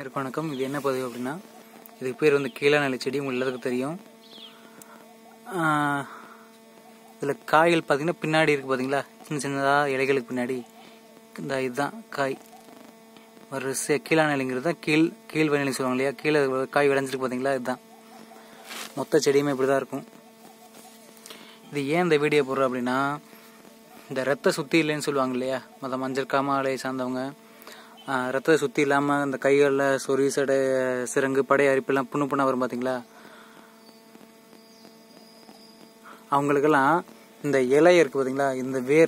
அனைவருக்கும் வணக்கம் இது என்ன பதிவு அப்படின்னா இதுக்கு பேர் வந்து கீழநிலை செடி உங்களுக்கு எல்லாத்துக்கும் தெரியும் இதில் காய்கள் பார்த்தீங்கன்னா பின்னாடி இருக்குது பார்த்தீங்களா சின்ன சின்னதாக இலைகளுக்கு பின்னாடி இந்த இதுதான் காய் வரிசை கீழாநிலைங்கிறது தான் கீழ் கீழ் வயநிலை சொல்லுவாங்க இல்லையா கீழே காய் விளைஞ்சிருக்கு பார்த்தீங்களா இதுதான் மொத்த செடியுமே இப்படி தான் இருக்கும் இது ஏன் இந்த வீடியோ போடுறோம் அப்படின்னா இந்த ரத்த சுத்தி இல்லைன்னு சொல்லுவாங்க இல்லையா மொதல் மஞ்சள் காமாலை சார்ந்தவங்க ஆஹ், ரத்த சுத்தி இல்லாமல் இந்த கைகளில் சொறி சடை சிரங்கு படை அரிப்பெல்லாம் புண்ணு புண்ணா வரும் பார்த்தீங்களா அவங்களுக்கெல்லாம் இந்த இலை இருக்கு பார்த்தீங்களா இந்த வேர்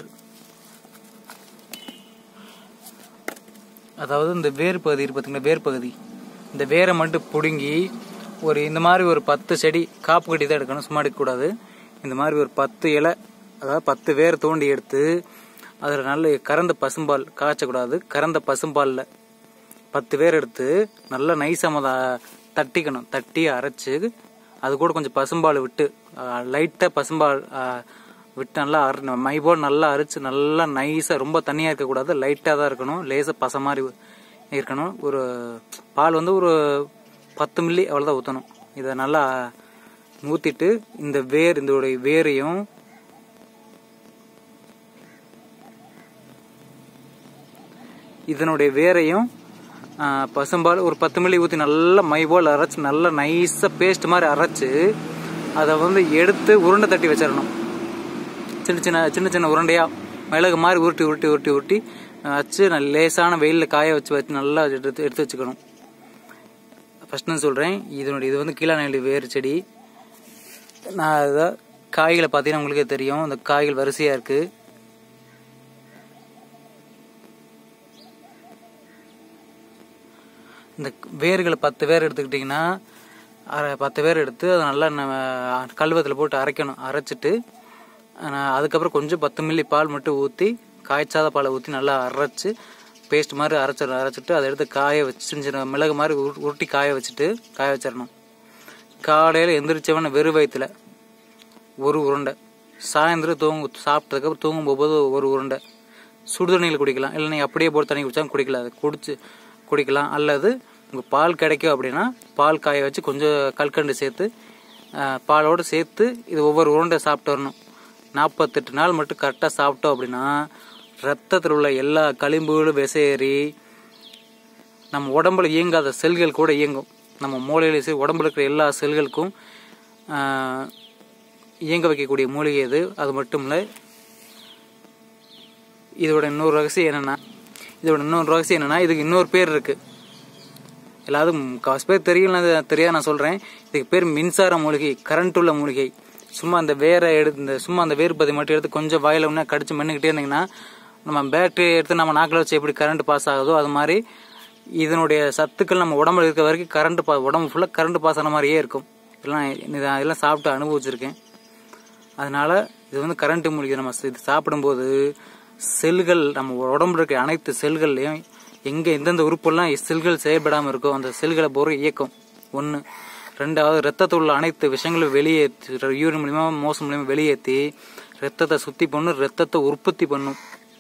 அதாவது இந்த வேர் பகுதி இருக்கு பார்த்தீங்களா வேர் பகுதி இந்த வேரை மட்டும் பிடுங்கி ஒரு இந்த மாதிரி ஒரு பத்து செடி காப்பு கட்டி தான் எடுக்கணும் சும்மா எடுக்கக்கூடாது இந்த மாதிரி ஒரு பத்து இலை அதாவது பத்து வேர் தோண்டி எடுத்து அதில் நல்ல கறந்த பசும்பால் காய்ச்சக்கூடாது கறந்த பசும்பாலில் பத்து பேர் எடுத்து நல்லா நைஸாக முத தட்டிக்கணும் தட்டி அரைச்சு அது கூட கொஞ்சம் பசும்பால் விட்டு லைட்டாக பசும்பால் ஆ, விட்டு நல்லா அரை மை போல் நல்லா அரைச்சு நல்லா நைஸாக ரொம்ப தண்ணியாக இருக்கக்கூடாது லைட்டாக தான் இருக்கணும் லேசாக பசை மாதிரி இருக்கணும் ஒரு பால் வந்து ஒரு பத்து மில்லி அவ்வளோதான் ஊற்றணும் இதை நல்லா ஊற்றிட்டு இந்த வேர் இதோடைய வேரையும் இதனுடைய வேரையும் ஆ, பசும்பால் ஒரு பத்து மில்லி ஊற்றி நல்லா மை போல் அரைச்சி நல்லா நைஸாக பேஸ்ட் மாதிரி அரைச்சு அதை வந்து எடுத்து உருண்டை தட்டி வச்சிடணும் சின்ன சின்ன சின்ன சின்ன உருண்டையாக மிளகு மாதிரி உருட்டி உருட்டி உருட்டி உருட்டி வச்சு நல்ல லேசான வெயிலில் காய வச்சு வச்சு நல்லா எடுத்து எடுத்து வச்சுக்கணும் ஃபர்ஸ்ட் நான் சொல்கிறேன் இதனுடைய இது வந்து கீழாநெல்லி வேர் செடி நான் அதை காய்களை பார்த்தீங்கன்னா உங்களுக்கே தெரியும் இந்த காய்கள் வரிசையாக இருக்குது இந்த வேர்களை பத்து பேர் எடுத்துக்கிட்டிங்கன்னா அரை பத்து பேர் எடுத்து அதை நல்லா நம்ம கல்வத்தில் போட்டு அரைக்கணும் அரைச்சிட்டு நான் அதுக்கப்புறம் கொஞ்சம் பத்து மில்லி பால் மட்டும் ஊற்றி காய்ச்சாத பாலை ஊற்றி நல்லா அரைச்சி பேஸ்ட் மாதிரி அரைச்சிட அரைச்சிட்டு அதை எடுத்து காய வச்சு சின்ன சின்ன மிளகு மாதிரி உரு- உருட்டி காய வச்சுட்டு காய வச்சிடணும் காலையில் எந்திரிச்சவன வெறும் வயிற்றுல ஒரு உருண்டை சாயந்தரம் தூங்கு சாப்பிட்டதுக்கப்புறம் தூங்கும் போது ஒரு உருண்டை சுடு தண்ணியில் குடிக்கலாம் இல்லை நீங்கள் அப்படியே போட்டு தண்ணி குடிச்சாலும் குடிக்கலாம் அதை குடிச்சு குடிக்கலாம் அல்லது உங்கள் பால் கிடைக்கும் அப்படின்னா பால் காய வச்சு கொஞ்சம் கல்கண்டு சேர்த்து ஆஹ், பாலோடு சேர்த்து இது ஒவ்வொரு உருண்டை சாப்பிட்டு வரணும் நாற்பத்தெட்டு நாள் மட்டும் கரெக்டாக சாப்பிட்டோம் அப்படின்னா ரத்தத்தில் உள்ள எல்லா களிம்புகளும் விசையேறி நம்ம உடம்புல இயங்காத செல்கள் கூட இயங்கும் நம்ம மூளையில சரி உடம்புல இருக்கிற எல்லா செல்களுக்கும் ஆஹ், இயங்க வைக்கக்கூடிய மூலிகை இது அது மட்டும் இல்லை இதோட இன்னொரு ரகசியம் என்னன்னா இதோட இன்னொரு ரகசியம் என்னன்னா இதுக்கு இன்னொரு பேர் இருக்கு எல்லாரும் காசு பேர் தெரியல தெரியாது நான் சொல்றேன் இதுக்கு பேர் மின்சார மூலிகை கரண்ட் உள்ள மூலிகை சும்மா அந்த வேரை எடுத்து இந்த சும்மா அந்த வேர்பதி மட்டும் எடுத்து கொஞ்சம் வாயில ஒன்றா கடிச்சு மென்னுக்கிட்டே இருந்தீங்கன்னா நம்ம பேட்டரி எடுத்து நம்ம நாக்கில் வச்சு எப்படி கரண்ட் பாஸ் ஆகுதோ அது மாதிரி இதனுடைய சத்துக்கள் நம்ம உடம்புல இருக்க வரைக்கும் கரண்ட் பா உடம்பு ஃபுல்லாக கரண்ட் பாஸ் ஆன மாதிரியே இருக்கும் இதெல்லாம் இது இதெல்லாம் சாப்பிட்டு அனுபவிச்சிருக்கேன் அதனால இது வந்து கரண்ட் மூலிகை நம்ம இது சாப்பிடும்போது செல்கள் நம்ம உடம்புல இருக்க அனைத்து செல்கள்லையும் எங்கே எந்தெந்த உறுப்பெல்லாம் செல்கள் செயல்படாமல் இருக்கோ அந்த செல்களை போகிற இயக்கம் ஒன்று ரெண்டாவது ரத்தத்தில் உள்ள அனைத்து விஷயங்களும் வெளியேற்றி யூரின் மூலியமா மோசம் மூலியமா வெளியேற்றி ரத்தத்தை சுத்தி பண்ணும் ரத்தத்தை உற்பத்தி பண்ணும்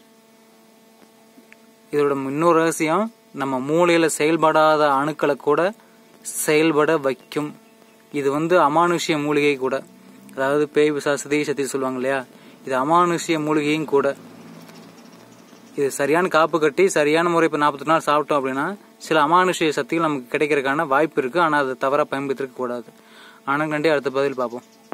இதோட இன்னொரு ரகசியம் நம்ம மூளையில செயல்படாத அணுக்களை கூட செயல்பட வைக்கும் இது வந்து அமானுஷ்ய மூலிகை கூட அதாவது பேய் பிசாசதி சக்தி சொல்லுவாங்க இல்லையா இது அமானுஷ்ய மூலிகையும் கூட இது சரியான காப்பு கட்டி சரியான முறை இப்போ நாற்பத்தி நாள் சாப்பிட்டோம் அப்படின்னா சில அமானுஷ்ய சக்திகள் நமக்கு கிடைக்கிறதுக்கான வாய்ப்பு இருக்கு ஆனால் அதை தவறாக பயன்படுத்திருக்க கூடாது ஆனால் கண்டி அடுத்த பதில் பார்ப்போம்